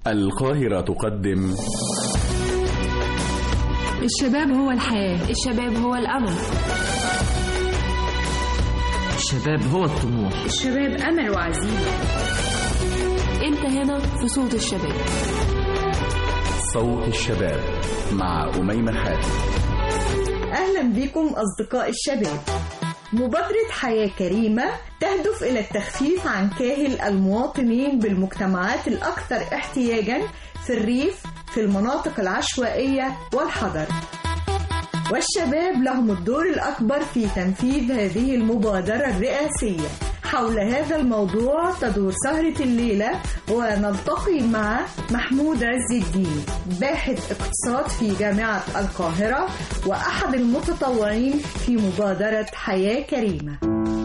القاهرة تقدم الشباب هو الحياة الشباب هو الأمل الشباب هو الطموح الشباب أمل وعزيمة أنت هنا في صوت الشباب صوت الشباب مع أميمة حاتم أهلا بكم أصدقاء الشباب مبادرة حياة كريمة تهدف إلى التخفيف عن كاهل المواطنين بالمجتمعات الأكثر احتياجا في الريف في المناطق العشوائية والحضر والشباب لهم الدور الأكبر في تنفيذ هذه المبادرة الرئاسية حول هذا الموضوع تدور سهرة الليلة ونلتقي مع محمود عز الدين باحث اقتصاد في جامعة القاهرة وأحد المتطوعين في مبادرة حياة كريمة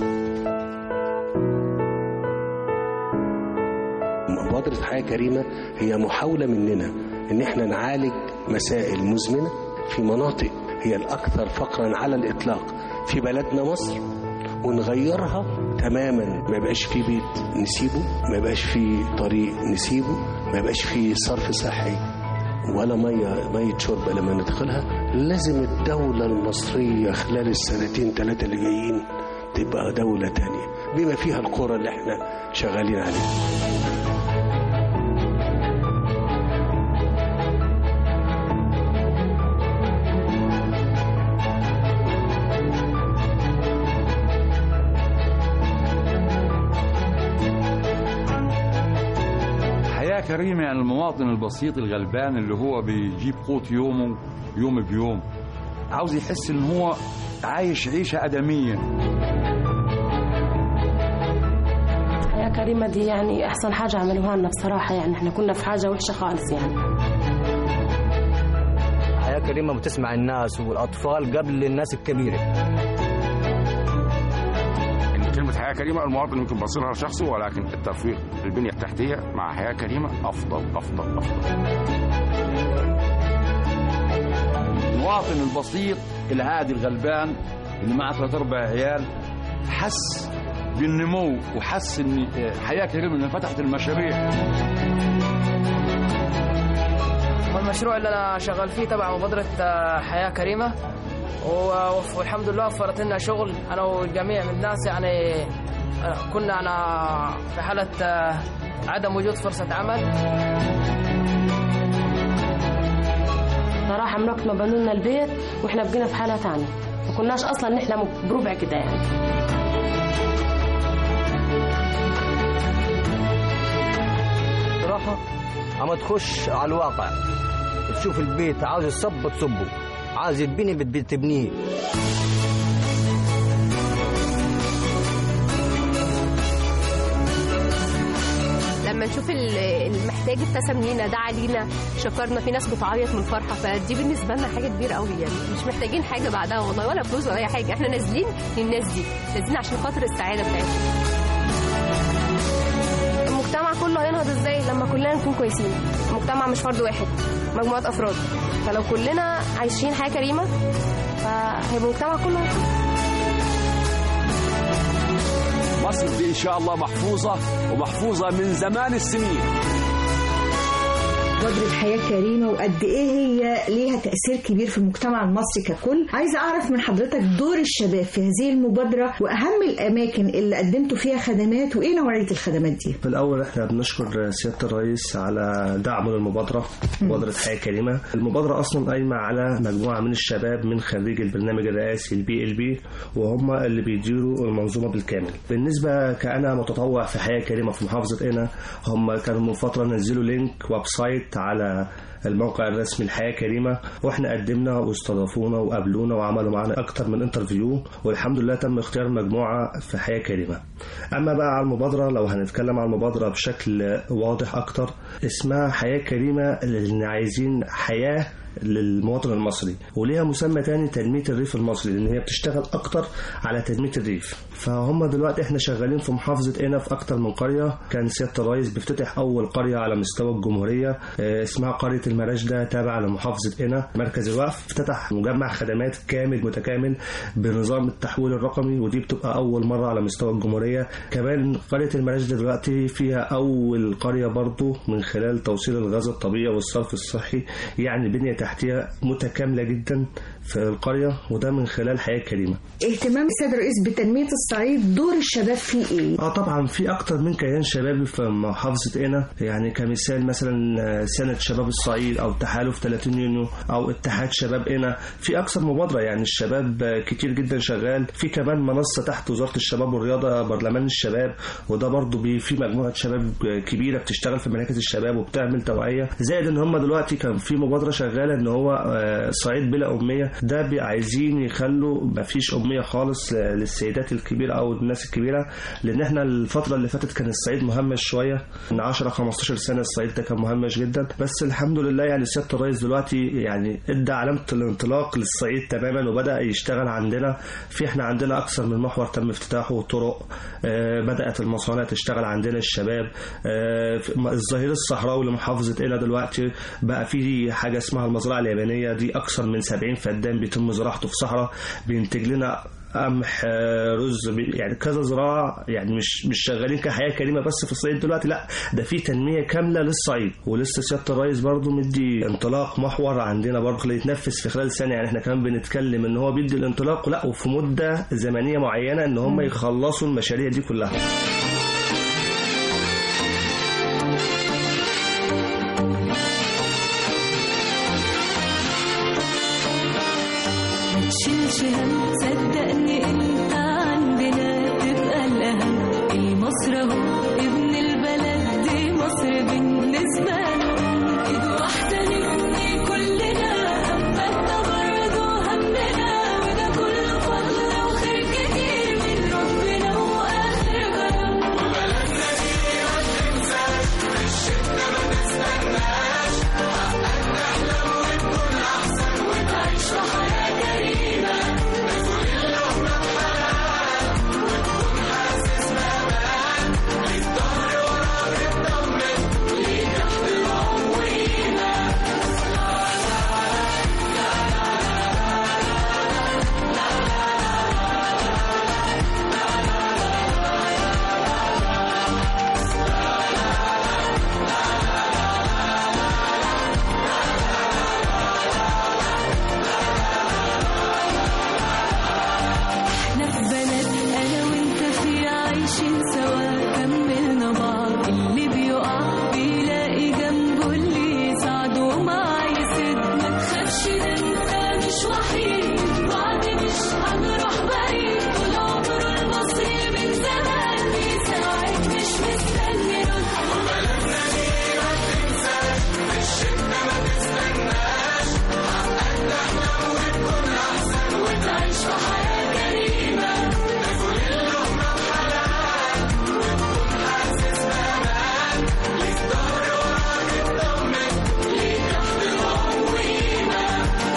مبادرة حياة كريمة هي محاولة مننا إن إحنا نعالج مسائل مزمنة في مناطق هي الأكثر فقرا على الإطلاق في بلدنا مصر ونغيرها تماما ما يبقاش في بيت نسيبه ما يبقاش في طريق نسيبه ما يبقاش في صرف صحي ولا ميه ميه شرب لما ندخلها لازم الدولة المصرية خلال السنتين ثلاثة اللي جايين تبقى دولة تانية بما فيها القرى اللي احنا شغالين عليها حياة كريمة يعني المواطن البسيط الغلبان اللي هو بيجيب قوت يومه يوم بيوم عاوز يحس ان هو عايش عيشة آدمية يا كريمة دي يعني أحسن حاجة عملوها لنا بصراحة يعني احنا كنا في حاجة وحشة خالص يعني حياة كريمة بتسمع الناس والأطفال قبل الناس الكبيرة ان كلمه حياه كريمه المواطن يمكن باصلها لشخصه ولكن الترفيه البنيه التحتيه مع حياه كريمه افضل افضل افضل المواطن البسيط العادي الغلبان اللي معاه ثلاث اربع عيال حس بالنمو وحس ان حياه كريمه انها فتحت المشاريع والمشروع اللي انا شغال فيه تبع مبادره آه، حياه كريمه و- والحمد لله وفرت لنا شغل انا وجميع من الناس يعني آه، كنا انا في حاله آه، عدم وجود فرصه عمل صراحة من وقت ما بنوا لنا البيت واحنا بقينا في حالة تانية ما كناش أصلا نحلم بربع كده يعني صراحة أما تخش على الواقع تشوف البيت عاوز يصب تصبه عاوز يتبني بت- بتبنيه لما نشوف ال- المحتاج ابتسم لينا دعا لينا شكرنا في ناس بتعيط من الفرحه فدي بالنسبه لنا حاجه كبيره قوي يعني مش محتاجين حاجه بعدها والله ولا فلوس ولا اي حاجه احنا نازلين للناس دي نازلين عشان خاطر السعاده بتاعتهم المجتمع كله هينهض ازاي لما كلنا نكون كويسين المجتمع مش فرد واحد مجموعه افراد فلو كلنا عايشين حياه كريمه فهيبقى المجتمع كله مبسوط. مصر دي ان شاء الله محفوظه ومحفوظه من زمان السنين مبادرة حياة كريمة وقد إيه هي ليها تأثير كبير في المجتمع المصري ككل عايزة أعرف من حضرتك دور الشباب في هذه المبادرة وأهم الأماكن اللي قدمتوا فيها خدمات وإيه نوعية الخدمات دي في الأول احنا بنشكر سيادة الرئيس على دعمه للمبادرة مبادرة حياة كريمة المبادرة أصلا قايمة على مجموعة من الشباب من خريج البرنامج الرئاسي البي ال بي وهم اللي بيديروا المنظومة بالكامل بالنسبة كأنا متطوع في حياة كريمة في محافظة قنا هم كانوا من فترة نزلوا لينك ويب سايت على الموقع الرسمي الحياة كريمة واحنا قدمنا واستضافونا وقابلونا وعملوا معانا اكتر من انترفيو والحمد لله تم اختيار مجموعة في حياة كريمة اما بقى على المبادرة لو هنتكلم عن المبادرة بشكل واضح اكتر اسمها حياة كريمة لان عايزين حياة للمواطن المصري وليها مسمى تاني تنمية الريف المصري لان هي بتشتغل اكتر على تنمية الريف فهم دلوقتي احنا شغالين في محافظه قنا في اكتر من قريه كان سياده الرئيس بيفتتح اول قريه على مستوى الجمهوريه اه، اسمها قريه المراجده تابعه لمحافظه قنا مركز الوقف افتتح مجمع خدمات كامل متكامل بنظام التحويل الرقمي ودي بتبقى اول مره على مستوى الجمهوريه كمان قريه المراجده دلوقتي فيها اول قريه برضو من خلال توصيل الغاز الطبيعي والصرف الصحي يعني بنيه تحتيه متكامله جدا في القريه وده من خلال حياه كريمه اهتمام السيد الرئيس بتنمية الصعيد دور الشباب فيه ايه؟ اه طبعا في اكتر من كيان شبابي في محافظه قنا يعني كمثال مثلا آه، سنه شباب الصعيد او تحالف 30 يونيو او اتحاد شباب قنا في اكثر مبادره يعني الشباب آه، كتير جدا شغال في كمان منصه تحت وزاره الشباب والرياضه برلمان الشباب وده برضو بي في مجموعه شباب آه، كبيره بتشتغل في مراكز الشباب وبتعمل توعيه زائد ان هم دلوقتي كان في مبادره شغاله ان هو آه، صعيد بلا اميه ده بي- عايزين يخلوا مفيش اميه خالص ل- للسيدات الكبيره او الناس الكبيره لان احنا الفتره اللي فاتت كان الصعيد مهمش شويه من 10 15 سنه الصعيد ده كان مهمش جدا بس الحمد لله يعني سياده الرئيس دلوقتي يعني ادى علامه الانطلاق للصعيد تماما وبدا يشتغل عندنا في احنا عندنا اكثر من محور تم افتتاحه وطرق آه، بدات المصانع تشتغل عندنا الشباب آه، في- الظهير الصحراوي لمحافظه قنا دلوقتي بقى في حاجه اسمها المزرعه اليابانيه دي اكثر من 70 فدان بيتم زراعته في صحراء بينتج لنا قمح آه، رز بي- يعني كذا زراعه يعني مش مش شغالين كحياه كريمه بس في الصعيد دلوقتي لا ده في تنميه كامله للصعيد ولسه سياده الرئيس برضو مدي انطلاق محور عندنا برضو اللي يتنفذ في خلال سنه يعني احنا كمان بنتكلم ان هو بيدي الانطلاق لا وفي مده زمنيه معينه ان هم يخلصوا المشاريع دي كلها متشيلش هم صدقني انت عندنا تبقى الاهم المصر اهو ابن البلد دي مصر بالنسبه له ايد واحده نبني كلنا همتنا برضه همنا وده كله فضل وخير كتير من ربنا واخر كرم وبلدنا دي ما تنساش في الشده ما تستناش حقك تحلم وتكون احسن وتعيش في حياه كريمه تاكل اللقمه بحلال وتكون حاسس بامان ليك ظهر وراك اطمن ليك احترام وقيمه احنا في بلد انا وانت فيها عايشين سوا كملنا بعض اللي بيقع بيلاقي جنبه اللي يساعده ومعاه يسد ما تخافش ده انت مش وحيد بعد مش هنروح بعيد طول عمره المصري من زمان بيساعد مش مستني رد وبلدنا دي ما تنساش في الشده ما تستناش حقك تحلم وتكون احسن وتعيش في حياه كريمه تاكل اللقمه بحلال وتكون حاسس بامان ليك ظهر وراك اطمن ليك احترام وقيمه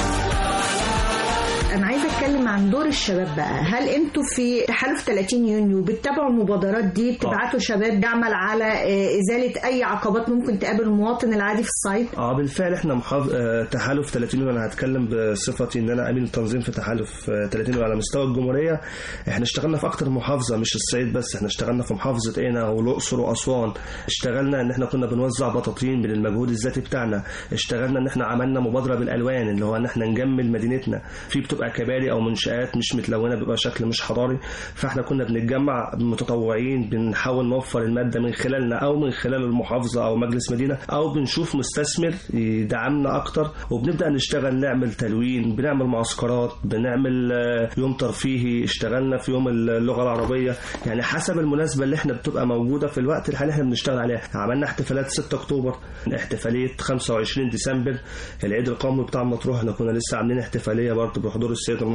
انا عايزه اتكلم عن دور الشباب بقى هل انتوا في تحالف 30 يونيو بتتابعوا المبادرات دي بتبعتوا شباب يعمل على آه، ازاله اي عقبات ممكن تقابل المواطن العادي في الصعيد اه بالفعل احنا محاف... آه، تحالف 30 انا هتكلم بصفتي ان انا امين التنظيم في تحالف آه، 30 على مستوى الجمهوريه احنا اشتغلنا في اكتر من محافظه مش الصعيد بس احنا اشتغلنا في محافظه قنا والاقصر واسوان اشتغلنا ان احنا كنا بنوزع بطاطين بالمجهود الذاتي بتاعنا اشتغلنا ان احنا عملنا مبادره بالالوان اللي هو ان احنا نجمل مدينتنا في بتبقى كباري او منشات مش متلونه بيبقى شكل مش حضاري فاحنا كنا بنتجمع متطوعين بنحاول نوفر الماده من خلالنا او من خلال المحافظه او مجلس مدينه او بنشوف مستثمر يدعمنا اكتر وبنبدا نشتغل نعمل تلوين بنعمل معسكرات بنعمل آه، يوم ترفيهي اشتغلنا في يوم اللغه العربيه يعني حسب المناسبه اللي احنا بتبقى موجوده في الوقت الحالي احنا بنشتغل عليها عملنا احتفالات 6 اكتوبر احتفاليه 25 ديسمبر العيد القومي بتاع مطروح احنا كنا لسه عاملين احتفاليه برضه بحضور السيد المحافظ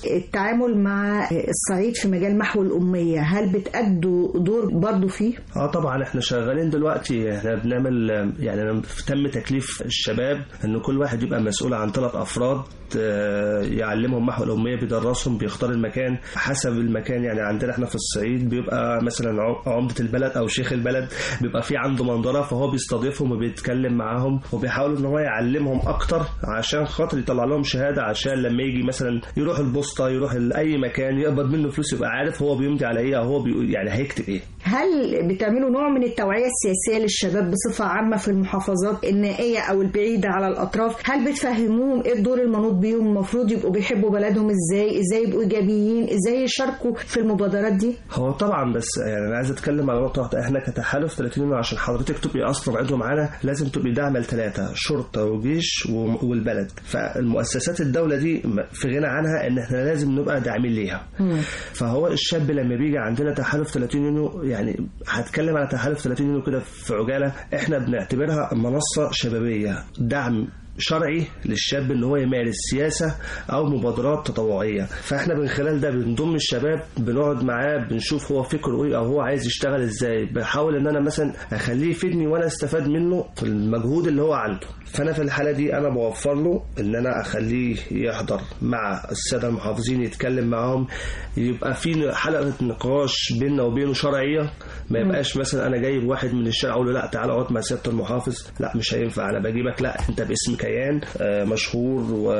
التعامل مع الصعيد في مجال محو الأمية هل بتأدوا دور برضو فيه؟ اه طبعا احنا شغالين دلوقتي احنا بنعمل يعني أنا تم تكليف الشباب ان كل واحد يبقى مسؤول عن ثلاث افراد آه، يعلمهم محو الأمية بيدرسهم بيختار المكان حسب المكان يعني عندنا احنا في الصعيد بيبقى مثلا عم- عمدة البلد أو شيخ البلد بيبقى في عنده منظرة فهو بيستضيفهم وبيتكلم معاهم وبيحاول ان هو يعلمهم أكتر عشان خاطر يطلع لهم شهادة عشان لما يجي مثلا يروح البوسطة يروح أي مكان يقبض منه فلوس يبقى عارف هو بيمضي على إيه أو هو بيقول يعني هيكتب إيه هل بتعملوا نوع من التوعية السياسية للشباب بصفة عامة في المحافظات النائية أو البعيدة على الأطراف هل بتفهموهم إيه الدور المنوط بيهم المفروض يبقوا بيحبوا بلدهم إزاي إزاي يبقوا إيجابيين إزاي يشاركوا في المبادرات دي هو طبعا بس يعني انا عايز اتكلم على نقطه واحده احنا كتحالف 30 يونيو عشان حضرتك تبقي اصلا عضو معانا لازم تبقي داعمه لثلاثه شرطه وجيش و- والبلد فالمؤسسات الدوله دي م- في غنى عنها ان احنا لازم نبقى داعمين ليها فهو الشاب لما بيجي عندنا تحالف 30 يونيو يعني هتكلم على تحالف 30 يونيو كده في عجاله احنا بنعتبرها منصه شبابيه دعم شرعي للشاب ان هو يمارس سياسه او مبادرات تطوعيه فاحنا من خلال ده بنضم الشباب بنقعد معاه بنشوف هو فكره ايه او هو عايز يشتغل ازاي بحاول ان انا مثلا اخليه يفيدني وانا استفاد منه في المجهود اللي هو عنده فانا في الحاله دي انا بوفر له ان انا اخليه يحضر مع الساده المحافظين يتكلم معاهم يبقى في حلقه نقاش بيننا وبينه شرعيه ما يبقاش مثلا انا جايب واحد من الشارع اقول له لا تعالى اقعد مع سياده المحافظ لا مش هينفع انا بجيبك لا انت باسم كيان آه، مشهور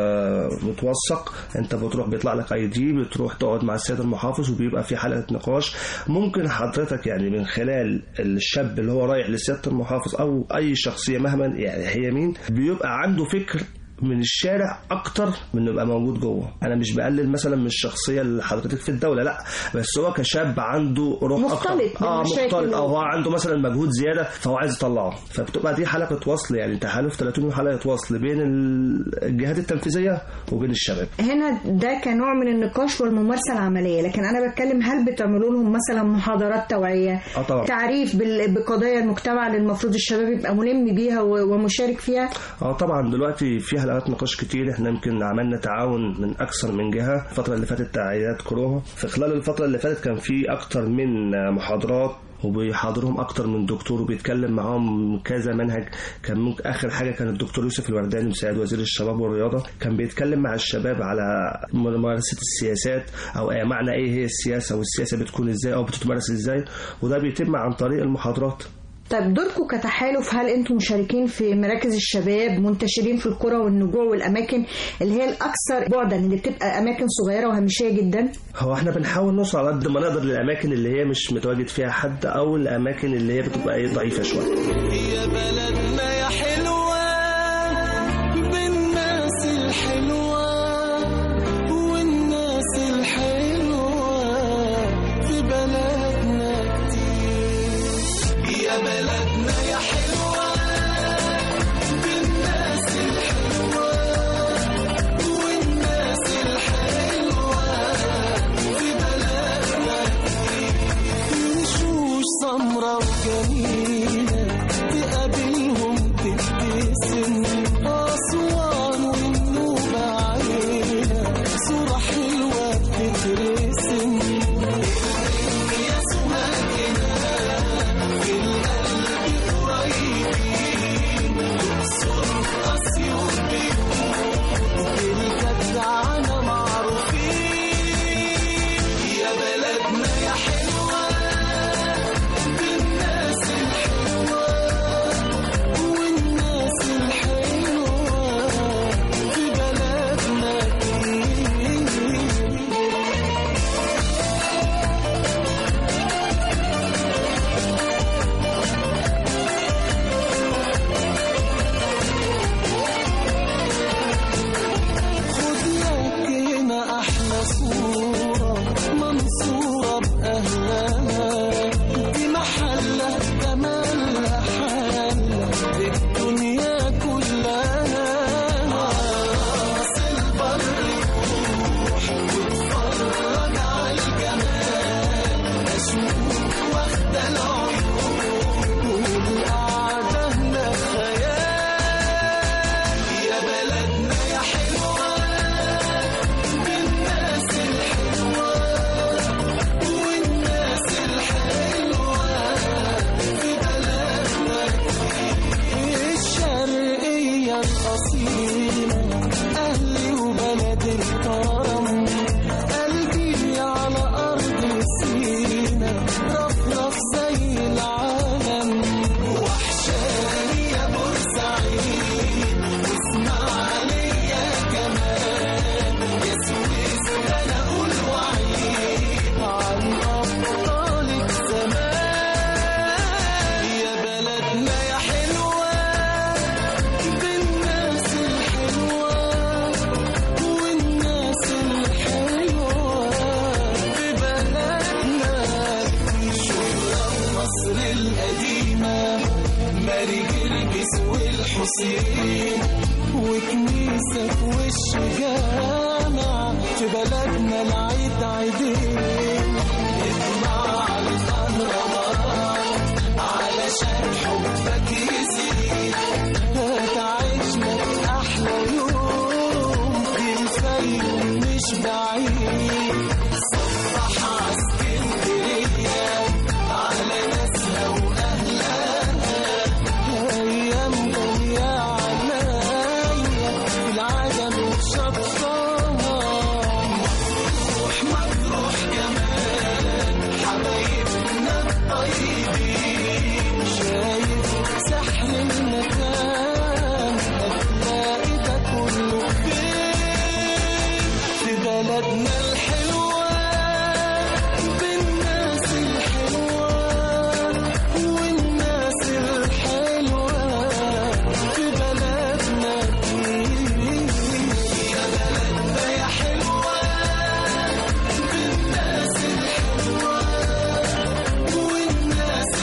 ومتوثق انت بتروح بيطلع لك اي دي بتروح تقعد مع السيد المحافظ وبيبقى في حلقه نقاش ممكن حضرتك يعني من خلال الشاب اللي هو رايح لسياده المحافظ او اي شخصيه مهما يعني هي مين بيبقى عنده فكر من الشارع اكتر من انه يبقى موجود جوه انا مش بقلل مثلا من الشخصيه اللي حضرتك في الدوله لا بس هو كشاب عنده روح مختلط اكتر اه بالمشاكل مختلط او هو عنده مثلا مجهود زياده فهو عايز يطلعه فبتبقى دي حلقه وصل يعني تحالف 30 حلقه وصل بين الجهات التنفيذيه وبين الشباب هنا ده كنوع من النقاش والممارسة العملية لكن أنا بتكلم هل بتعملوا لهم مثلا محاضرات توعية اه طبعا تعريف بال- بقضايا المجتمع اللي المفروض الشباب يبقى ملم بيها و- ومشارك فيها اه طبعا دلوقتي في حلقات نقاش كتير احنا يمكن عملنا تعاون من اكثر من جهه الفتره اللي فاتت تعيينات كورونا في خلال الفتره اللي فاتت كان في اكتر من محاضرات وبيحاضرهم اكتر من دكتور وبيتكلم معاهم كذا منهج كان ممكن اخر حاجه كان الدكتور يوسف الورداني مساعد وزير الشباب والرياضه كان بيتكلم مع الشباب على ممارسه السياسات او إيه معنى ايه هي السياسه والسياسه بتكون ازاي او بتتمارس ازاي وده بيتم عن طريق المحاضرات طيب دوركم كتحالف هل انتم مشاركين في مراكز الشباب منتشرين في القرى والنجوع والاماكن اللي هي الاكثر بعدا اللي بتبقى اماكن صغيره وهمشيه جدا هو احنا بنحاول نوصل على قد ما نقدر للاماكن اللي هي مش متواجد فيها حد او الاماكن اللي هي بتبقى ايه ضعيفه شويه يا بلدنا يا حلوة بالناس الحلوة والناس الحلوة في بلدنا كتير يا بلدنا يا حلوة بالناس الحلوة والناس الحلوة في بلدنا كتير وشوش سمرة وجميلة تقابلهم تبقى مصريين وكنيسة في وش جامع في بلدنا العيد عيدين اجمع على الأهرامات علشان حبك يزيد هتعيش لك أحلى يوم في الفيوم مش بعيد صبح عسكندرية على ناسها وأهلها أيام جاية عليا في العدم وشطها مطروح مطروح كمان حبايبنا الطيبين شايف سحر المكان هتلاقي ده كله فين في بلدنا الحلوة بالناس الحلوة والناس الحلوة في بلدنا دي يا بلدنا يا حلوة بالناس الحلوة والناس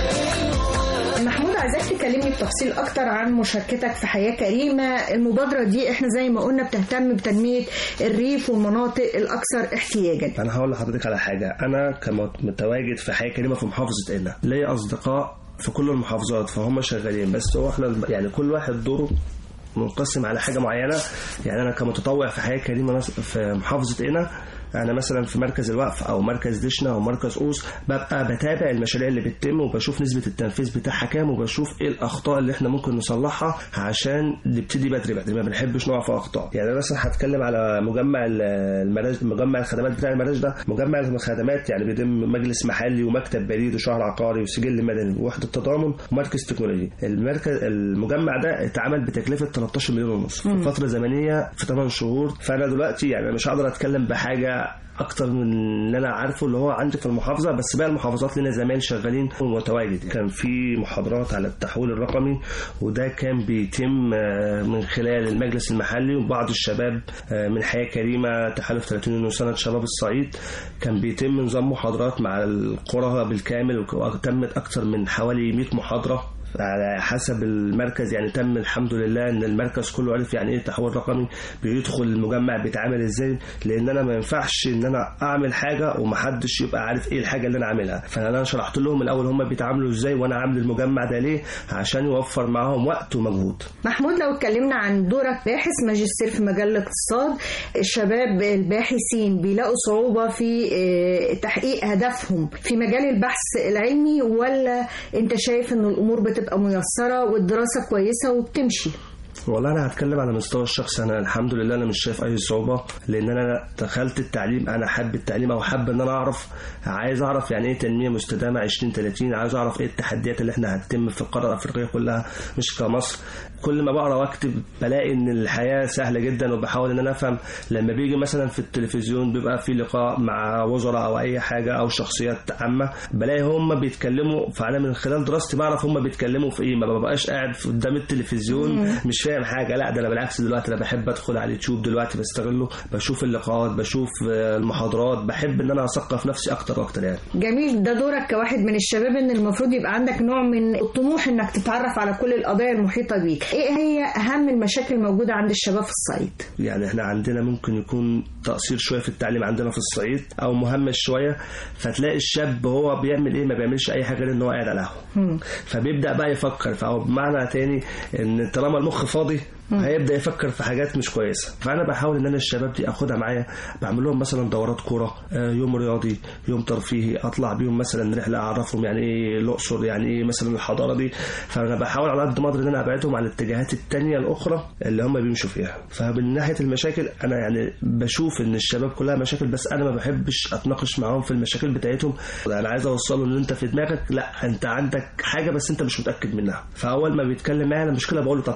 الحلوة محمود عايزاك تكلمني بتفصيل اكتر عن مشاركتك في حياه كريمه المبادره دي احنا زي ما قلنا بتهتم بتنميه الريف والمناطق الاكثر احتياجا انا هقول لحضرتك على حاجه انا كمتواجد في حياه كريمه في محافظه قنا ليا اصدقاء في كل المحافظات فهم شغالين بس هو احنا يعني كل واحد دوره منقسم على حاجه معينه يعني انا كمتطوع في حياه كريمه مس- في محافظه قنا انا مثلا في مركز الوقف او مركز دشنا او مركز قوس ببقى بتابع المشاريع اللي بتتم وبشوف نسبه التنفيذ بتاعها كام وبشوف ايه الاخطاء اللي احنا ممكن نصلحها عشان نبتدي بدري بدري ما بنحبش نقع في اخطاء يعني انا مثلا هتكلم على مجمع ال- المراج مجمع الخدمات بتاع المراج ده مجمع الخدمات يعني بيتم مجلس محلي ومكتب بريد وشهر عقاري وسجل مدني ووحده تضامن ومركز تكنولوجي المركز المجمع ده اتعمل بتكلفه 13 مليون ونص في فتره زمنيه في 8 شهور فانا دلوقتي يعني مش هقدر اتكلم بحاجه اكتر من اللي انا عارفه اللي هو عندي في المحافظه بس باقي المحافظات لنا زمايل شغالين متواجد كان في محاضرات على التحويل الرقمي وده كان بيتم آه، من خلال المجلس المحلي وبعض الشباب آه، من حياه كريمه تحالف 30 يونيو سنه شباب الصعيد كان بيتم نظام محاضرات مع القرى بالكامل وتمت اكثر من حوالي 100 محاضره على حسب المركز يعني تم الحمد لله ان المركز كله عرف يعني ايه تحول رقمي بيدخل المجمع بيتعامل ازاي لان انا ما ينفعش ان انا اعمل حاجه ومحدش يبقى عارف ايه الحاجه اللي انا عاملها فانا شرحت لهم الاول هم بيتعاملوا ازاي وانا عامل المجمع ده ليه عشان يوفر معاهم وقت ومجهود محمود لو اتكلمنا عن دورك باحث ماجستير في مجال الاقتصاد الشباب الباحثين بيلاقوا صعوبة في آه، تحقيق هدفهم في مجال البحث العلمي ولا انت شايف ان الامور بتبقى ميسرة والدراسة كويسة وبتمشي والله انا هتكلم على مستوى الشخص انا الحمد لله انا مش شايف اي صعوبه لان انا دخلت التعليم انا حابب التعليم او حابب ان انا اعرف عايز اعرف يعني ايه تنميه مستدامه 2030 عايز اعرف ايه التحديات اللي احنا هتتم في القاره الافريقيه كلها مش كمصر كل ما بقرا واكتب بلاقي ان الحياه سهله جدا وبحاول ان انا افهم لما بيجي مثلا في التلفزيون بيبقى في لقاء مع وزراء او اي حاجه او شخصيات عامه بلاقي هم بيتكلموا فانا من خلال دراستي بعرف هم بيتكلموا في ايه ما ببقاش قاعد في- قدام التلفزيون مم. مش فاهم حاجه لا ده انا بالعكس دلوقتي انا بحب ادخل على اليوتيوب دلوقتي بستغله بشوف اللقاءات بشوف آه، المحاضرات بحب ان انا اثقف نفسي اكتر واكتر يعني جميل ده دورك كواحد من الشباب ان المفروض يبقى عندك نوع من الطموح انك تتعرف على كل القضايا المحيطة بيك ايه هي اهم المشاكل الموجودة عند الشباب في الصعيد يعني احنا عندنا ممكن يكون تقصير شويه في التعليم عندنا في الصعيد او مهمش شويه فتلاقي الشاب هو بيعمل ايه ما بيعملش اي حاجه غير ان هو قاعد على القهوه فبيبدا بقى يفكر فهو بمعنى تاني ان طالما المخ فاضي هيبدا يفكر في حاجات مش كويسه فانا بحاول ان انا الشباب دي اخدها معايا بعمل لهم مثلا دورات كوره آه، يوم رياضي يوم ترفيهي اطلع بيهم مثلا رحله اعرفهم يعني ايه الاقصر يعني ايه مثلا الحضاره دي فانا بحاول على قد ما اقدر ان انا ابعدهم عن الاتجاهات التانية الاخرى اللي هم بيمشوا فيها فمن ناحيه المشاكل انا يعني بشوف ان الشباب كلها مشاكل بس انا ما بحبش اتناقش معاهم في المشاكل بتاعتهم انا عايز اوصله ان انت في دماغك لا انت عندك حاجه بس انت مش متاكد منها فاول ما بيتكلم معايا على مشكله بقول له طب تعالى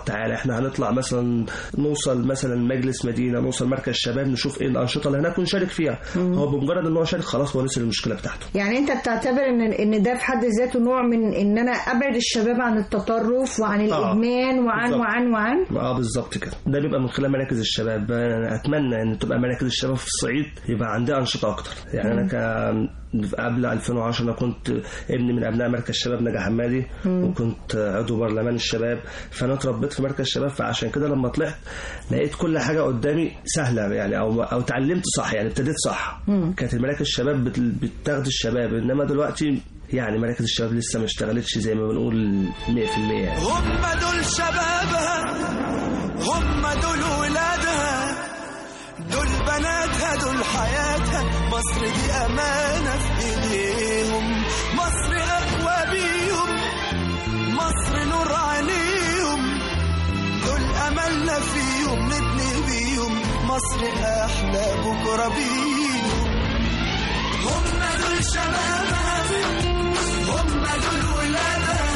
احنا هنطلع مثلا نوصل مثلا مجلس مدينه نوصل مركز شباب نشوف ايه الانشطه اللي هناك ونشارك فيها هو بمجرد ان هو شارك خلاص هو نسي المشكله بتاعته يعني انت بتعتبر ان ان ده في حد ذاته نوع من ان انا ابعد الشباب عن التطرف وعن الادمان وعن بالظبط. وعن وعن اه بالظبط كده ده بيبقى من خلال مراكز الشباب انا اتمنى ان تبقى مراكز الشباب في الصعيد يبقى عندها انشطه اكتر يعني انا كان قبل 2010 انا كنت ابني من ابناء مركز شباب نجا حمادي مم. وكنت عضو برلمان الشباب فانا اتربيت في مركز شباب فعشان كده لما طلعت لقيت كل حاجه قدامي سهله يعني او او اتعلمت صح يعني ابتديت صح مم. كانت المراكز الشباب بت- بتاخد الشباب انما دلوقتي يعني مراكز الشباب لسه ما اشتغلتش زي ما بنقول 100% يعني هم دول شبابها هم دول ولادها دول بناتها دول حياتها مصر دي أمانة في إيديهم مصر أقوى بيهم مصر نور عينيهم دول أملنا فيهم نبني بيهم مصر أحلى بكرة بيهم هم دول شبابها هم دول ولادها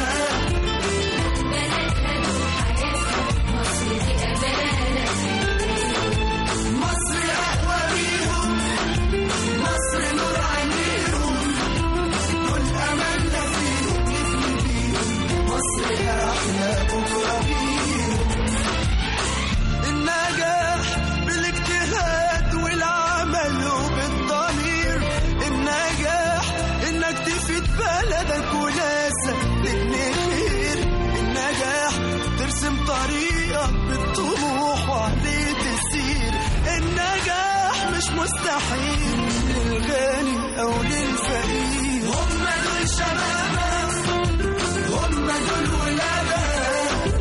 مصر أقوى بيهم مصر نور عينيهم كل أملنا فيهم نبني بيهم مصر أحلى بكرة بيهم النجاح بالاجتهاد والعمل وبالضمير النجاح إنك تفيد بلدك وناسك تبني خير النجاح ترسم طريقك بالطموح وعليه تسير النجاح مش مستحيل للغني أو للفقير هم دول شبابها هم دول ولادها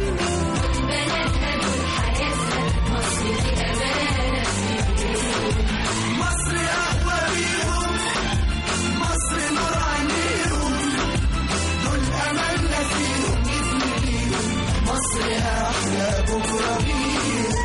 مصر أقوى بيهم مصر نور عينيهم دول أملنا فيهم نبني بيهم مصر أحلى بكرة بيهم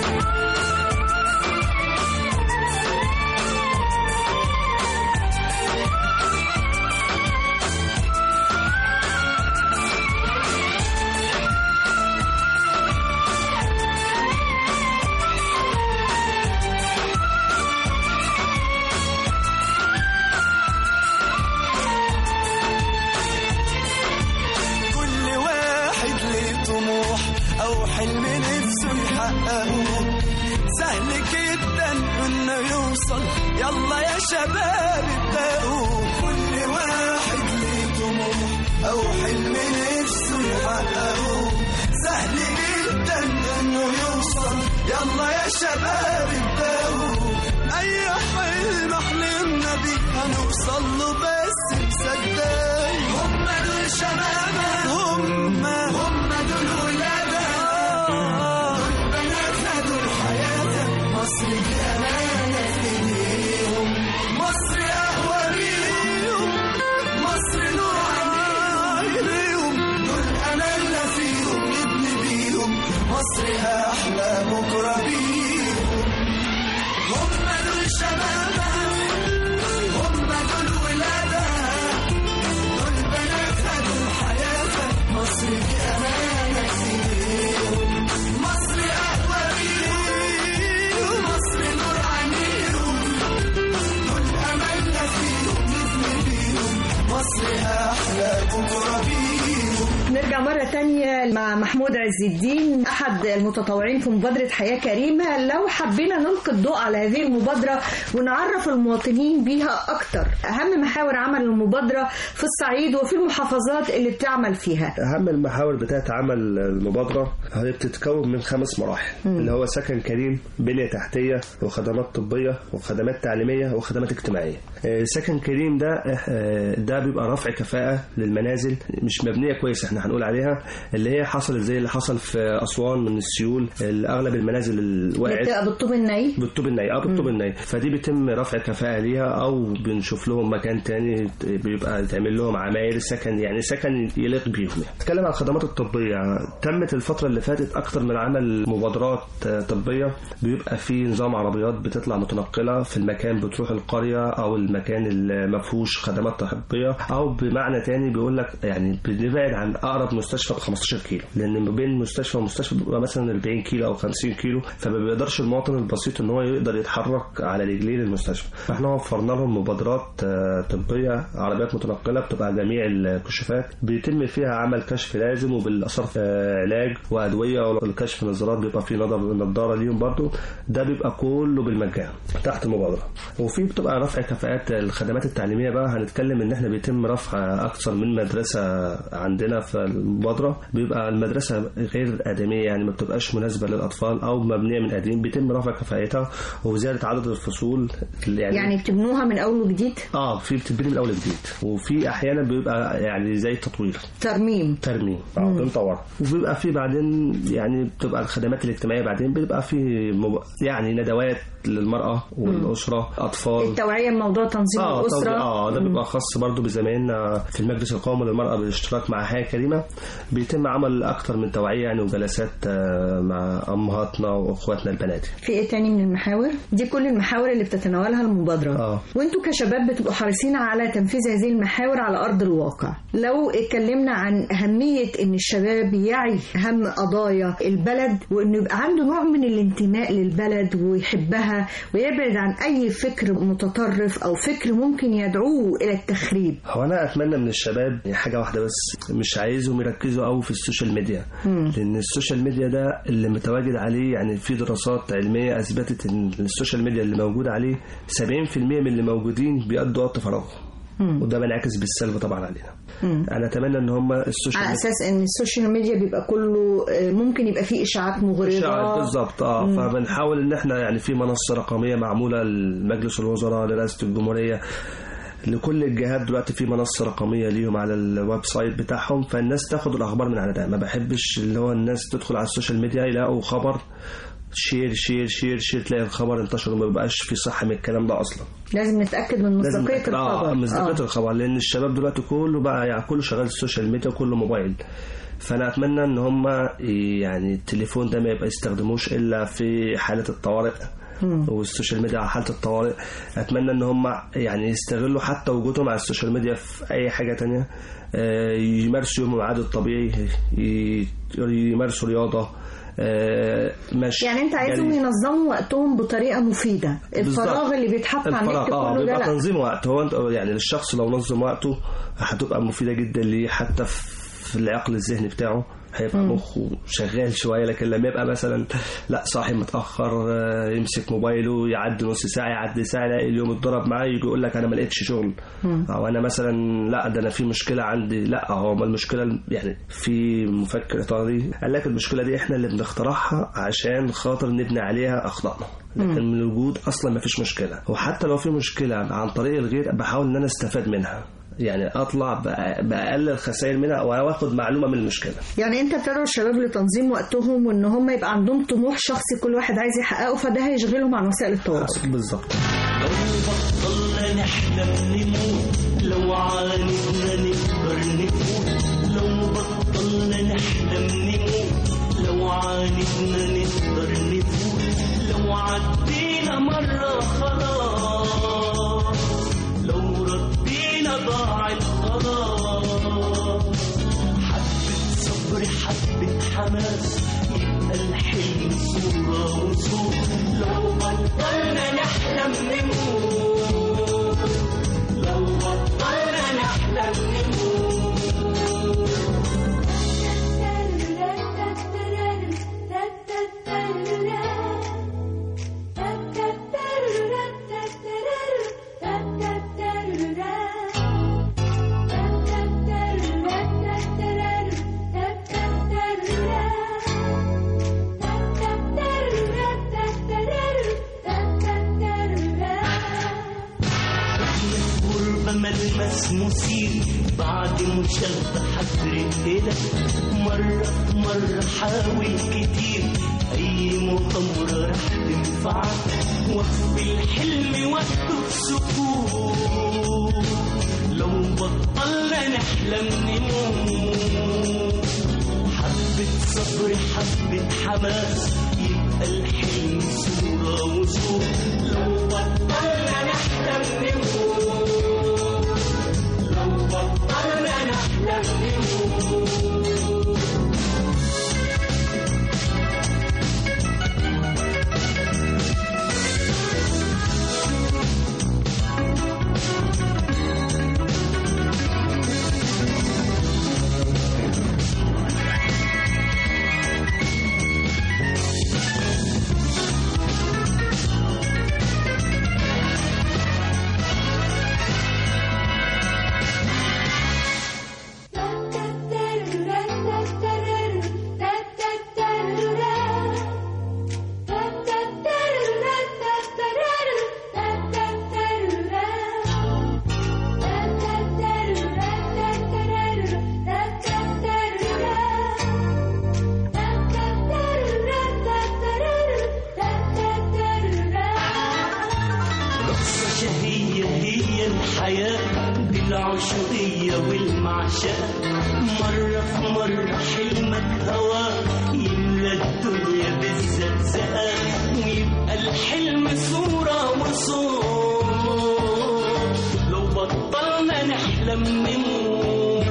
كل واحد ليه طموح او حلم نفسه يحققه سهل جدا انه يوصل يلا يا شباب ابدأوا كل واحد ليه طموح او حلم نفسه يحققه سهل جدا انه يوصل يلا يا شباب ابدأوا اي حلم احلمنا بيه هنوصل له بس مصدق هم دول شبابها هم هم دول ولادها دول بناتها دول حياتها مصر دي امانه في ايديهم مصر اقوى بيهم مصر نور عينيهم دول املنا فيهم نبني بيهم مصر احلى بكره بيهم هم دول شبابها هم دول ولادها دول بناتها دول حياتها مصر دي أمانة في إيديهم مصر أقوى بيهم مصر نور عينيهم دول أملنا فيهم نبني بيهم مصر أحلى بكرة بيهم نرجع مرة تانية مع محمود عز الدين أحد المتطوعين في مبادرة حياة كريمة لو حبينا نلقي الضوء على هذه المبادرة ونعرف المواطنين بيها أكتر أهم محاور عمل المبادرة في الصعيد وفي المحافظات اللي بتعمل فيها أهم المحاور بتاعت عمل المبادرة هي بتتكون من خمس مراحل مم. اللي هو سكن كريم بنية تحتية وخدمات طبية وخدمات تعليمية وخدمات اجتماعية آه، سكن كريم ده آه، ده بيبقى رفع كفاءة للمنازل مش مبنية كويس احنا هنقول عليها اللي هي حصلت زي اللي حصل في أسوان من السيول اللي أغلب المنازل اللي وقعت بتبقى بالطوب الني بالطوب الني اه بالطوب الني فدي بيتم رفع كفاءة ليها او بنشوف لهم مكان تاني بيبقى تعمل لهم عماير سكن يعني سكن يليق بيهم يعني. نتكلم عن الخدمات الطبية تمت الفترة اللي فاتت اكتر من عمل مبادرات آه، طبية بيبقى في نظام عربيات بتطلع متنقلة في المكان بتروح القرية او المكان اللي ما فيهوش خدمات طبية او بمعنى تاني بيقول لك يعني بنبعد عن اقرب مستشفى ب 15 كيلو لان ما بين مستشفى ومستشفى بتبقى مثلا 40 كيلو او 50 كيلو فما بيقدرش المواطن البسيط ان هو يقدر يتحرك على رجليه للمستشفى فاحنا وفرنا لهم مبادرات آه، طبيه عربيات متنقله بتبقى جميع الكشوفات بيتم فيها عمل كشف لازم وبالاثار آه، علاج وادويه والكشف نظارات بيبقى فيه نظر نظاره ليهم برضو ده بيبقى كله بالمجان تحت المبادره وفي بتبقى رفع كفاءات الخدمات التعليميه بقى هنتكلم ان احنا بيتم رفع اكثر من مدرسه عندنا في المبادره بيبقى المدرسه غير ادميه يعني ما بتبقاش مناسبه للاطفال او مبنيه من قديم بيتم رفع كفاءتها وزياده عدد الفصول يعني, يعني بتبنوها من اول وجديد اه في بتبني من اول وجديد وفي احيانا بيبقى يعني زي تطوير ترميم ترميم اه بنطور وبيبقى في بعدين يعني بتبقى الخدمات الاجتماعيه بعدين بيبقى في مب... يعني ندوات للمراه والاسره اطفال التوعيه بموضوع تنظيم اه الاسره طبعاً، اه ده بيبقى خاص برضو بزمايلنا في المجلس القومي للمراه بالاشتراك مع حياه كريمه بيتم عمل اكتر من توعيه يعني وجلسات آه، مع امهاتنا واخواتنا البنات في ايه تاني من المحاور دي كل المحاور اللي بتتناولها المبادره اه وانتوا كشباب بتبقوا حريصين على تنفيذ هذه المحاور على ارض الواقع لو اتكلمنا عن اهميه ان الشباب يعي هم قضايا البلد وانه يبقى عنده نوع من الانتماء للبلد ويحبها ويبعد عن اي فكر متطرف او فكر ممكن يدعوه الى التخريب هو انا اتمنى من الشباب حاجه واحده بس مش عايزهم يركزوا قوي في السوشيال ميديا مم. لان السوشيال ميديا ده اللي متواجد عليه يعني في دراسات علميه اثبتت ان السوشيال ميديا اللي موجود عليه 70% من اللي موجودين بيقضوا وقت فراغ مم. وده بينعكس بالسلب طبعا علينا مم. انا اتمنى ان هم السوشيال على ميديا اساس ان السوشيال ميديا بيبقى كله آه، ممكن يبقى فيه اشاعات مغرضه إشاعات بالظبط اه مم. فبنحاول ان احنا يعني في منصه رقميه معموله لمجلس الوزراء لرئاسه الجمهوريه لكل الجهات دلوقتي في منصه رقميه ليهم على الويب سايت بتاعهم فالناس تاخد الاخبار من على ده ما بحبش اللي هو الناس تدخل على السوشيال ميديا يلاقوا خبر شير شير شير شير تلاقي الخبر انتشر وما بيبقاش في صحه من الكلام ده اصلا لازم نتاكد من لازم مصداقيه نتأكد- اه الخبر مصداقيه الخبر لان الشباب دلوقتي كله بقى يعني كله شغال السوشيال ميديا وكله موبايل فانا اتمنى ان هم يعني التليفون ده ما يبقى يستخدموش الا في حاله الطوارئ مم. والسوشيال ميديا على حاله الطوارئ اتمنى ان هم يعني يستغلوا حتى وجودهم على السوشيال ميديا في اي حاجه تانية آه، يمارسوا يومهم العادي الطبيعي ي- يمارسوا رياضه آه، مشي يعني انت عايزهم جري. ينظموا وقتهم بطريقه مفيده الفراغ بالظبط. اللي بيتحط على الفراغ النت اه كله ده بيبقى لا تنظيم وقت هو انت يعني للشخص لو نظم وقته هتبقى مفيده جدا ليه حتى في العقل الذهني بتاعه هيبقى مم. مخه شغال شويه لكن لما يبقى مثلا لا صاحي متاخر آه، يمسك موبايله يعدي نص ساعه يعدي ساعه يلاقي اليوم اتضرب معاه يجي يقول لك انا ما لقيتش شغل مم. او انا مثلا لا ده انا في مشكله عندي لا هو ما المشكله يعني في مفكر ايطالي قال لك المشكله دي احنا اللي بنخترعها عشان خاطر نبني عليها اخطائنا لكن من الوجود اصلا ما فيش مشكله وحتى لو في مشكله عن طريق الغير بحاول ان انا استفاد منها يعني اطلع بأ- باقل خسائر منها او اخد معلومه من المشكله يعني انت بتدعو الشباب لتنظيم وقتهم وان هم يبقى عندهم طموح شخصي كل واحد عايز يحققه فده هيشغلهم عن وسائل التواصل بالظبط بطلنا نحلم نموت لو عاندنا نقدر نفوت لو بطلنا نحلم نموت لو عاندنا نقدر نفوت لو عدينا مرة خلاص لو ردينا ضاع الخلاص حبة صبر حبة حماس يبقى الحلم صورة وصوت لو بطلنا نحلم نموت لو بطلنا نحلم نموت غربة ملمس مثير بعد مشابهة حفرق مرة مرة حاول كتير أي مغامرة رح تنفعك وقف الحلم وقته في سكوت لو بطلنا نحلم نموت حبة صبر حبة حماس يبقى الحلم صورة وصوت لو بطلنا نحلم نموت لو بطلنا نحلم نموت بعشقك مرة في مرة حلمك هوا يملى الدنيا بالزقزقة ويبقى الحلم صورة وصوت لو بطلنا نحلم نموت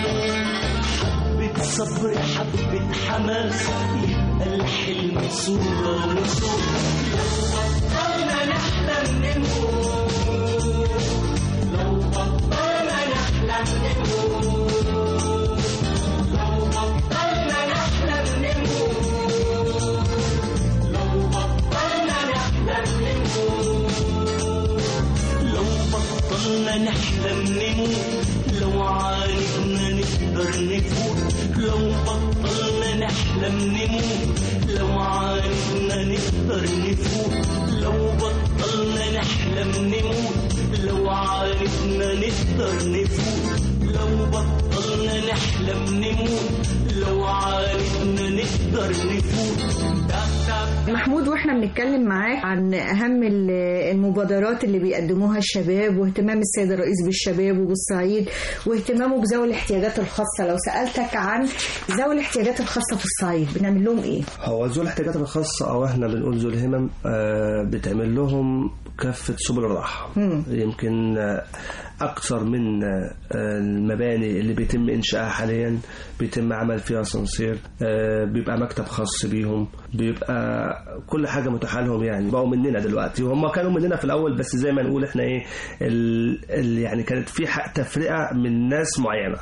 حبة صبر حبة حماس يبقى الحلم صورة وصوت لو بطلنا نحلم نموت لو بطلنا نحلم نموت لو بطلنا نحلم نموت لو بطلنا نحلم نموت لو بطلنا نحلم نموت لو عانقنا نقدر نفوت لو بطلنا نحلم نموت لو عانقنا نقدر نفوت لو بطلنا نحلم نموت لو عانقنا نقدر نفوت لو بطلنا نحلم نموت لو عانقنا نقدر نفوت محمود واحنا بنتكلم معاك عن اهم ال- المبادرات اللي بيقدموها الشباب واهتمام السيد الرئيس بالشباب وبالصعيد واهتمامه بذوي الاحتياجات الخاصه لو سالتك عن ذوي الاحتياجات الخاصه في الصعيد بنعمل لهم ايه؟ هو ذوي الاحتياجات الخاصة أو إحنا بنقول ذوي الهمم آه، بتعمل لهم كافة سبل الراحة مم. يمكن آه، أكثر من آه، المباني اللي بيتم إنشائها حاليا بيتم عمل فيها أسانسير آه، بيبقى مكتب خاص بيهم بيبقى كل حاجة متاحة لهم يعني بقوا مننا دلوقتي وهم كانوا مننا في الأول بس زي ما نقول إحنا إيه ال ال يعني كانت في حق تفرقة من ناس معينة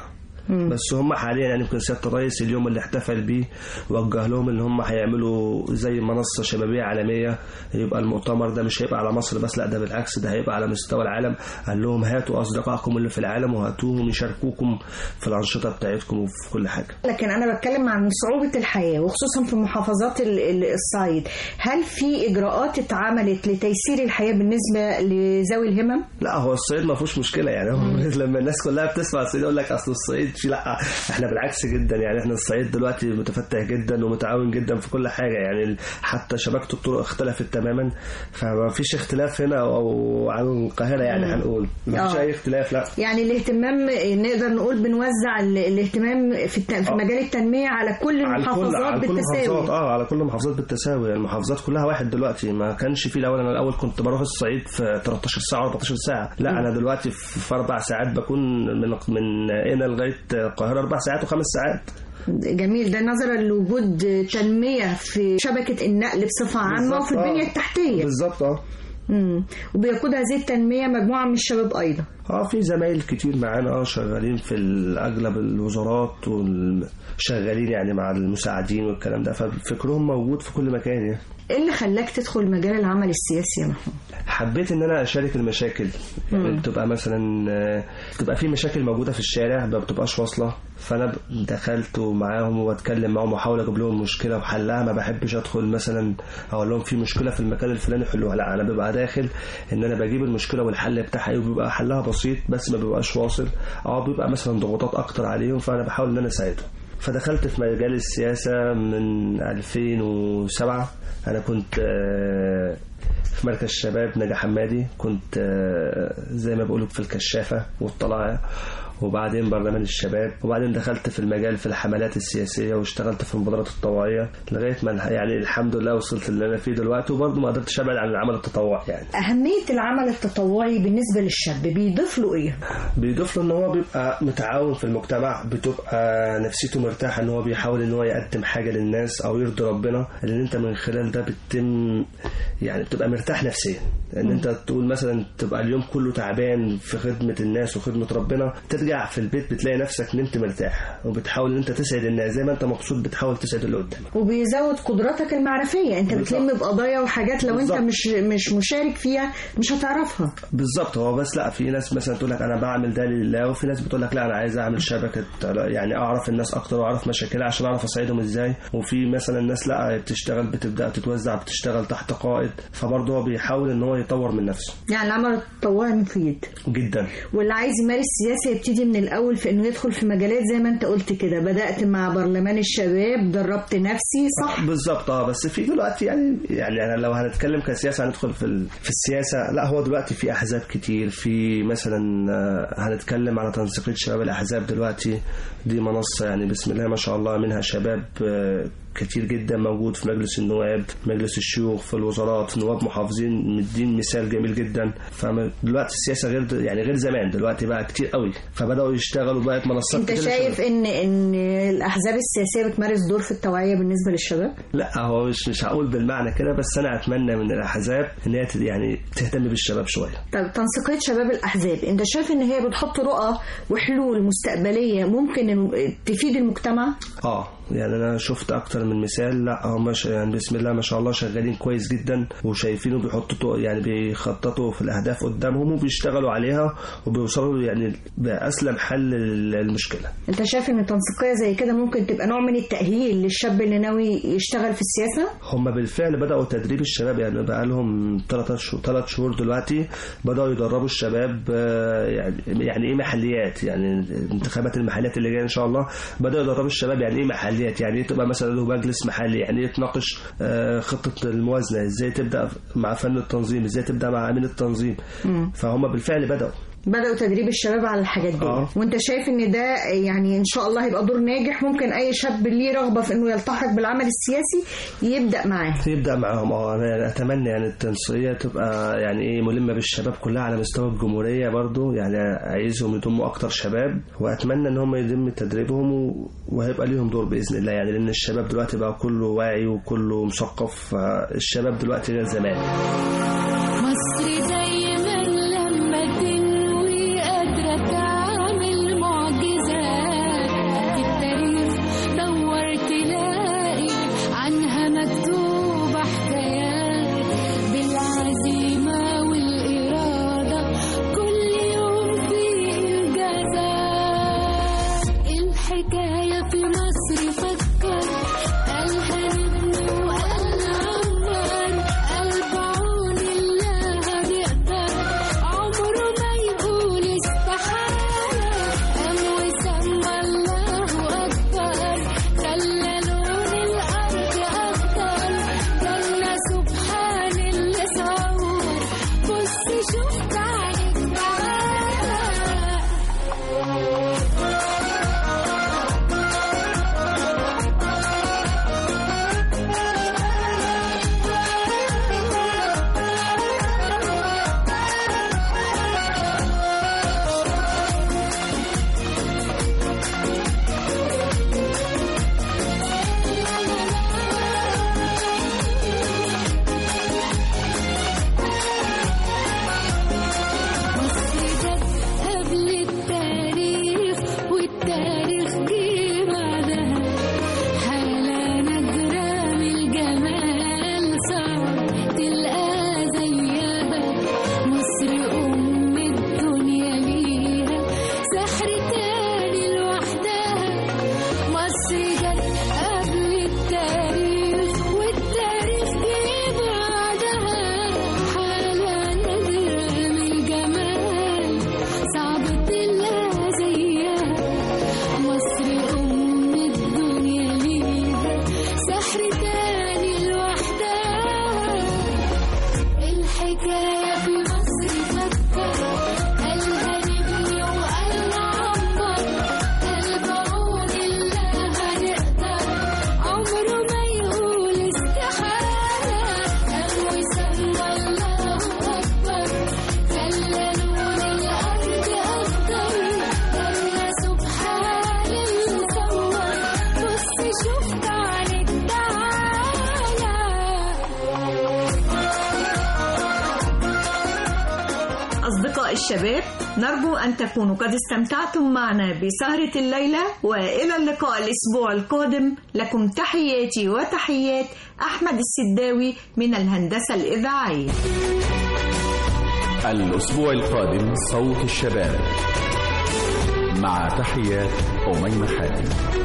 بس هم حاليا يعني يمكن سياده الرئيس اليوم اللي احتفل بيه وجه لهم ان هم هيعملوا زي منصه شبابيه عالميه يبقى المؤتمر ده مش هيبقى على مصر بس لا ده بالعكس ده هيبقى على مستوى العالم قال لهم هاتوا اصدقائكم اللي في العالم وهاتوهم يشاركوكم في الانشطه بتاعتكم وفي كل حاجه لكن انا بتكلم عن صعوبه الحياه وخصوصا في محافظات ال- ال- الصعيد هل في اجراءات اتعملت لتيسير الحياه بالنسبه لذوي الهمم؟ لا هو الصعيد ما فيهوش مشكله يعني هو لما الناس كلها بتسمع الصعيد يقول لك اصل الصعيد في لا احنا بالعكس جدا يعني احنا الصعيد دلوقتي متفتح جدا ومتعاون جدا في كل حاجه يعني حتى شبكه الطرق اختلفت تماما فما فيش اختلاف هنا او عن القاهره يعني مم. هنقول ما فيش آه. اي اختلاف لا يعني الاهتمام نقدر نقول بنوزع ال- الاهتمام في, الت... في مجال التنميه على كل على كل المحافظات على كل بالتساوي المحافظات اه على كل المحافظات بالتساوي المحافظات كلها واحد دلوقتي ما كانش في الاول انا الاول كنت بروح الصعيد في 13 ساعه 14 ساعه لا مم. انا دلوقتي في في اربع ساعات بكون من من هنا لغايه القاهره اربع ساعات وخمس ساعات جميل ده نظرا لوجود تنميه في شبكه النقل بصفه عامه بالظبط، وفي آه. البنيه التحتيه بالظبط اه مم. وبيقود هذه التنميه مجموعه من الشباب ايضا اه في زمايل كتير معانا اه شغالين في ال- اغلب الوزارات وشغالين يعني مع المساعدين والكلام ده ففكرهم موجود في كل مكان يعني ايه اللي خلاك تدخل مجال العمل السياسي يا محمود؟ حبيت ان انا اشارك المشاكل يعني مم. بتبقى مثلا آه، بتبقى في مشاكل موجوده في الشارع ما بتبقاش واصله فانا ب- دخلت معاهم واتكلم معاهم واحاول اجيب لهم مشكله وحلها ما بحبش ادخل مثلا اقول لهم في مشكله في المكان الفلاني حلوها لا انا ببقى داخل ان انا بجيب المشكله والحل بتاعها ايه وبيبقى حلها بسيط بس ما بيبقاش واصل او بيبقى مثلا ضغوطات اكتر عليهم فانا بحاول ان انا اساعدهم فدخلت في مجال السياسة من 2007 أنا كنت آه، في مركز الشباب نجا حمادي كنت آه، زي ما بيقولوا في الكشافة والطلائع وبعدين برلمان الشباب وبعدين دخلت في المجال في الحملات السياسية واشتغلت في المبادرات التطوعية لغاية ما الح- يعني الحمد لله وصلت اللي أنا فيه دلوقتي وبرضه ما قدرتش أبعد عن العمل التطوعي يعني اهميه العمل التطوعي بالنسبه للشاب بيضيف له ايه؟ بيضيف له ان هو بيبقى متعاون في المجتمع بتبقى نفسيته مرتاحه ان هو بيحاول ان هو يقدم حاجه للناس او يرضي ربنا لان انت من خلال ده بتتم يعني بتبقى مرتاح نفسيا ان مم. انت تقول مثلا تبقى اليوم كله تعبان في خدمه الناس وخدمه ربنا ترجع في البيت بتلاقي نفسك نمت مرتاح وبتحاول ان انت تسعد الناس زي ما انت مبسوط بتحاول تسعد اللي قدامك وبيزود قدراتك المعرفيه انت بالظبط. بتلم بقضايا وحاجات لو بالظبط. انت مش مش مشارك فيها مش هتعرفها بالظبط هو بس لا في ناس مثلا تقول لك انا بعمل ده لله وفي ناس بتقول لك لا انا عايز اعمل شبكه يعني اعرف الناس اكتر واعرف مشاكلها عشان اعرف اساعدهم ازاي وفي مثلا ناس لا بتشتغل بتبدا تتوزع بتشتغل تحت قائد فبرضه هو بيحاول ان هو يطور من نفسه يعني العمل التطوعي مفيد جدا واللي عايز يمارس سياسه يبتدي يبتدي من الاول في انه يدخل في مجالات زي ما انت قلت كده بدات مع برلمان الشباب دربت نفسي صح بالظبط اه بس في دلوقتي يعني يعني أنا لو هنتكلم كسياسه هندخل في ال- في السياسه لا هو دلوقتي في احزاب كتير في مثلا آه، هنتكلم على تنسيقيه شباب الاحزاب دلوقتي دي منصه يعني بسم الله ما شاء الله منها شباب آه، كتير جدا موجود في مجلس النواب مجلس الشيوخ في الوزارات نواب محافظين مدين مثال جميل جدا فدلوقتي السياسه غير يعني غير زمان دلوقتي بقى كتير قوي فبداوا يشتغلوا بقت منصات انت كتير شايف ان ان الاحزاب السياسيه بتمارس دور في التوعيه بالنسبه للشباب لا هو مش مش هقول بالمعنى كده بس انا اتمنى من الاحزاب ان هي تد- يعني تهتم بالشباب شويه طب تنسيقيه شباب الاحزاب انت شايف ان هي بتحط رؤى وحلول مستقبليه ممكن إن- تفيد المجتمع اه يعني انا شفت اكتر من مثال لا هم ش- يعني بسم الله ما شاء الله شغالين كويس جدا وشايفين وبيحطوا يعني بيخططوا في الاهداف قدامهم وبيشتغلوا عليها وبيوصلوا يعني باسلم حل للمشكله انت شايف ان تنسيقيه زي كده ممكن تبقى نوع من التاهيل للشاب اللي ناوي يشتغل في السياسه هم بالفعل بدأوا تدريب الشباب يعني بقى لهم ثلاث شهور ثلاث شهور دلوقتي بدأوا يدربوا الشباب آه، يعني يعني ايه محليات يعني انتخابات المحليات اللي جايه ان شاء الله بدأوا يدربوا الشباب يعني ايه محليات يعني ايه تبقى مثلا له مجلس محلي يعني ايه تناقش آه، خطة الموازنة ازاي تبدأ مع فن التنظيم ازاي تبدأ مع امين التنظيم مم. فهم بالفعل بدأوا بدأوا تدريب الشباب على الحاجات دي آه. وانت شايف ان ده يعني ان شاء الله هيبقى دور ناجح ممكن اي شاب ليه رغبة في انه يلتحق بالعمل السياسي يبدأ معاه يبدأ معاهم اه انا اتمنى يعني التنسيقية تبقى يعني ايه ملمة بالشباب كلها على مستوى الجمهورية برضو يعني عايزهم يضموا اكتر شباب واتمنى ان هم يتم تدريبهم و- وهيبقى ليهم دور باذن الله يعني لان الشباب دلوقتي بقى كله واعي وكله مثقف فالشباب دلوقتي غير زمان مصر دايما لما تنوي قادرة تعمل معجزات في التاريخ دور تلاقي عنها مكتوبة حكايات بالعزيمة والإرادة كل يوم في إنجازات الحكاية في مصر فكر قالها نبني وقال عمر قلب عون الله هنقدر عمره ما يقول استحالة قام وسمى الله أكبر خلى لون الأرض أخضر جنة سبحان اللي صور بص شوف تعالى تعالى مصر جت قبل التاريخ والتاريخ جه بعدها حالة نادرة من الجمال صعب تلقى زيها مصر أم الدنيا ليها سحر تاني لوحدها مصر جت قبل التاريخ والتاريخ جه بعدها حالة نادرة من الجمال صعب تلاقي زيها مصر أم الدنيا ليها سحر تاني لوحدها الحكاية في مصر فكر قالها نبني وقال عمر قلب عون الله هنقدر عمره ما يقول استحالة قام وسمى الله أكبر خلى لون الأرض أخضر جنة سبحان اللي صور بص شوف تعالى أصدقاء الشباب نرجو أن تكونوا قد استمتعتم معنا بسهرة الليلة وإلى اللقاء الأسبوع القادم لكم تحياتي وتحيات أحمد السداوي من الهندسة الإذاعية الأسبوع القادم صوت الشباب مع تحيات أميمة حاتم